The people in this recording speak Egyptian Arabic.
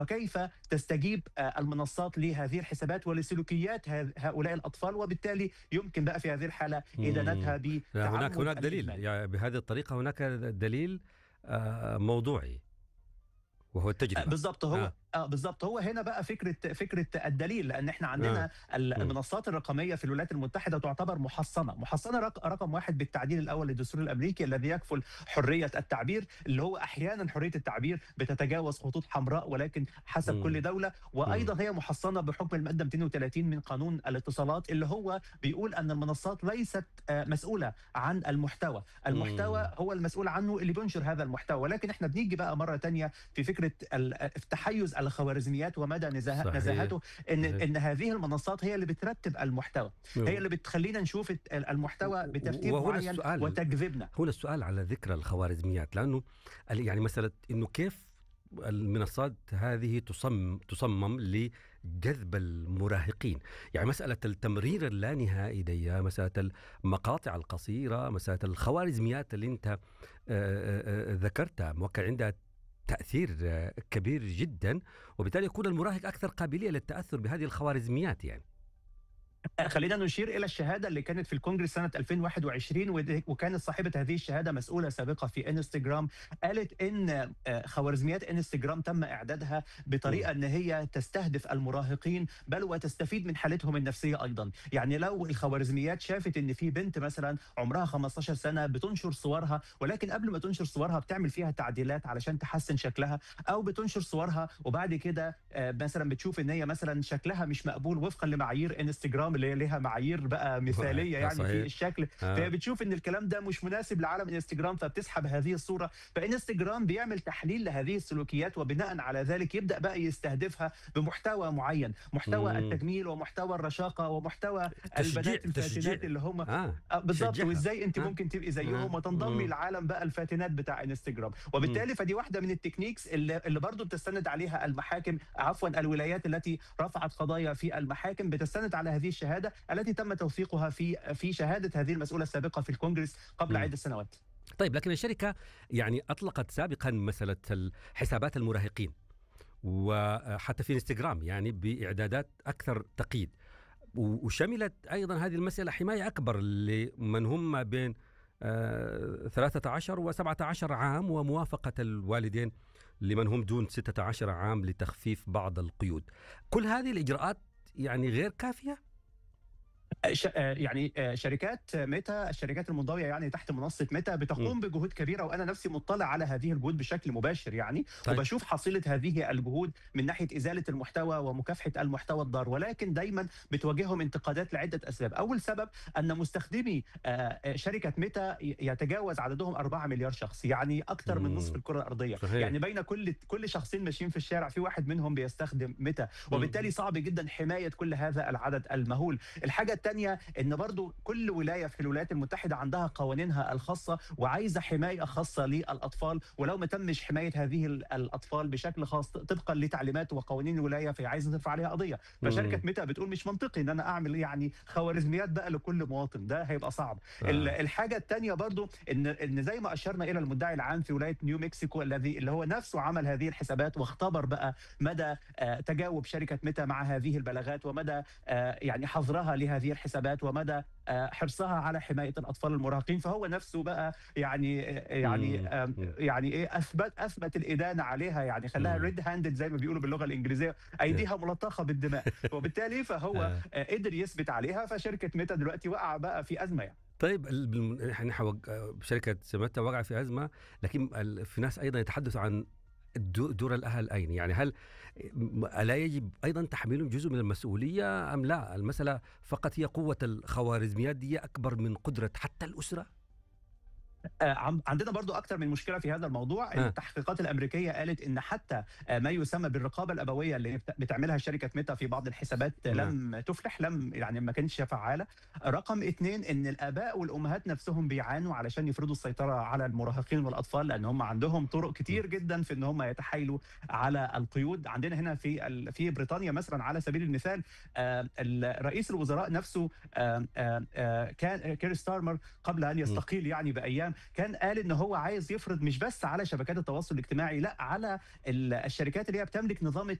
وكيف تستجيب المنصات لهذه الحسابات ولسلوكيات هؤلاء الاطفال وبالتالي يمكن بقى في هذه الحاله ادانتها ب هناك هناك دليل يعني بهذه الطريقه هناك دليل موضوعي وهو التجربه بالضبط هو آه. اه بالظبط هو هنا بقى فكره فكره الدليل لان احنا عندنا آه. المنصات الرقميه في الولايات المتحده تعتبر محصنه، محصنه رقم واحد بالتعديل الاول للدستور الامريكي الذي يكفل حريه التعبير اللي هو احيانا حريه التعبير بتتجاوز خطوط حمراء ولكن حسب م. كل دوله وايضا م. هي محصنه بحكم الماده 230 من قانون الاتصالات اللي هو بيقول ان المنصات ليست مسؤوله عن المحتوى، المحتوى م. هو المسؤول عنه اللي بينشر هذا المحتوى ولكن احنا بنيجي بقى مره ثانيه في فكره التحيز الخوارزميات ومدى نزاهه نزاهته ان صحيح. ان هذه المنصات هي اللي بترتب المحتوى مم. هي اللي بتخلينا نشوف المحتوى بترتيب معين السؤال وتجذبنا هنا السؤال على ذكر الخوارزميات لانه يعني مساله انه كيف المنصات هذه تصمم تصمم لجذب المراهقين يعني مسألة التمرير اللانهائي دي مسألة المقاطع القصيرة مسألة الخوارزميات اللي انت ذكرتها موكل عندها تأثير كبير جدا وبالتالي يكون المراهق أكثر قابلية للتأثر بهذه الخوارزميات يعني خلينا نشير الى الشهاده اللي كانت في الكونجرس سنه 2021 وكانت صاحبه هذه الشهاده مسؤوله سابقه في انستغرام قالت ان خوارزميات انستغرام تم اعدادها بطريقه ان هي تستهدف المراهقين بل وتستفيد من حالتهم النفسيه ايضا يعني لو الخوارزميات شافت ان في بنت مثلا عمرها 15 سنه بتنشر صورها ولكن قبل ما تنشر صورها بتعمل فيها تعديلات علشان تحسن شكلها او بتنشر صورها وبعد كده مثلا بتشوف ان هي مثلا شكلها مش مقبول وفقا لمعايير انستغرام اللي هي ليها معايير بقى مثاليه يعني صحيح. في الشكل آه. فهي بتشوف ان الكلام ده مش مناسب لعالم انستجرام فبتسحب هذه الصوره فانستجرام بيعمل تحليل لهذه السلوكيات وبناء على ذلك يبدا بقى يستهدفها بمحتوى معين محتوى مم. التجميل ومحتوى الرشاقه ومحتوى البنات الفاتنات اللي هم آه. بالظبط وازاي انت آه. ممكن تبقي زيهم آه. وتنضمي لعالم بقى الفاتنات بتاع انستجرام وبالتالي فدي واحده من التكنيكس اللي, اللي برضه بتستند عليها المحاكم عفوا الولايات التي رفعت قضايا في المحاكم بتستند على هذه الشهاده التي تم توثيقها في في شهاده هذه المسؤوله السابقه في الكونغرس قبل عده سنوات. طيب لكن الشركه يعني اطلقت سابقا مساله حسابات المراهقين وحتى في انستغرام يعني باعدادات اكثر تقييد وشملت ايضا هذه المساله حمايه اكبر لمن هم ما بين 13 و 17 عام وموافقه الوالدين لمن هم دون 16 عام لتخفيف بعض القيود. كل هذه الاجراءات يعني غير كافيه؟ يعني شركات ميتا الشركات المنضويه يعني تحت منصه ميتا بتقوم م. بجهود كبيره وانا نفسي مطلع على هذه الجهود بشكل مباشر يعني طيب. وبشوف حصيله هذه الجهود من ناحيه ازاله المحتوى ومكافحه المحتوى الضار ولكن دايما بتواجههم انتقادات لعده اسباب اول سبب ان مستخدمي شركه ميتا يتجاوز عددهم 4 مليار شخص يعني اكثر من نصف الكره الارضيه صحيح. يعني بين كل كل شخصين ماشيين في الشارع في واحد منهم بيستخدم ميتا وبالتالي صعب جدا حمايه كل هذا العدد المهول الحاجه الثانيه ان برضو كل ولايه في الولايات المتحده عندها قوانينها الخاصه وعايزه حمايه خاصه للاطفال ولو ما تمش حمايه هذه الاطفال بشكل خاص طبقا لتعليمات وقوانين الولايه فهي عايزه ترفع عليها قضيه فشركه ميتا بتقول مش منطقي ان انا اعمل يعني خوارزميات بقى لكل مواطن ده هيبقى صعب آه. الحاجه الثانيه برضو ان ان زي ما اشرنا الى المدعي العام في ولايه نيو مكسيكو الذي اللي هو نفسه عمل هذه الحسابات واختبر بقى مدى تجاوب شركه ميتا مع هذه البلاغات ومدى يعني حظرها لهذه الحسابات ومدى حرصها على حمايه الاطفال المراهقين فهو نفسه بقى يعني يعني يعني ايه اثبت اثبت الادانه عليها يعني خلاها ريد هاندد زي ما بيقولوا باللغه الانجليزيه ايديها ملطخه بالدماء وبالتالي فهو قدر يثبت عليها فشركه ميتا دلوقتي وقع بقى في ازمه يعني طيب احنا شركه ميتا وقع في ازمه لكن في ناس ايضا يتحدثوا عن دور الاهل اين؟ يعني هل الا يجب ايضا تحميلهم جزء من المسؤوليه ام لا؟ المساله فقط هي قوه الخوارزميات دي اكبر من قدره حتى الاسره؟ عندنا برضو أكثر من مشكلة في هذا الموضوع أه. التحقيقات الأمريكية قالت إن حتى ما يسمى بالرقابة الأبوية اللي بتعملها شركة ميتا في بعض الحسابات أه. لم تفلح لم يعني ما كانتش فعالة رقم اثنين إن الآباء والأمهات نفسهم بيعانوا علشان يفرضوا السيطرة على المراهقين والأطفال لأن هم عندهم طرق كتير جدا في إن هم يتحايلوا على القيود عندنا هنا في في بريطانيا مثلا على سبيل المثال رئيس الوزراء نفسه كان كير ستارمر قبل أن يستقيل يعني بأيام انستجرام كان قال ان هو عايز يفرض مش بس على شبكات التواصل الاجتماعي لا على ال- الشركات اللي هي بتملك نظام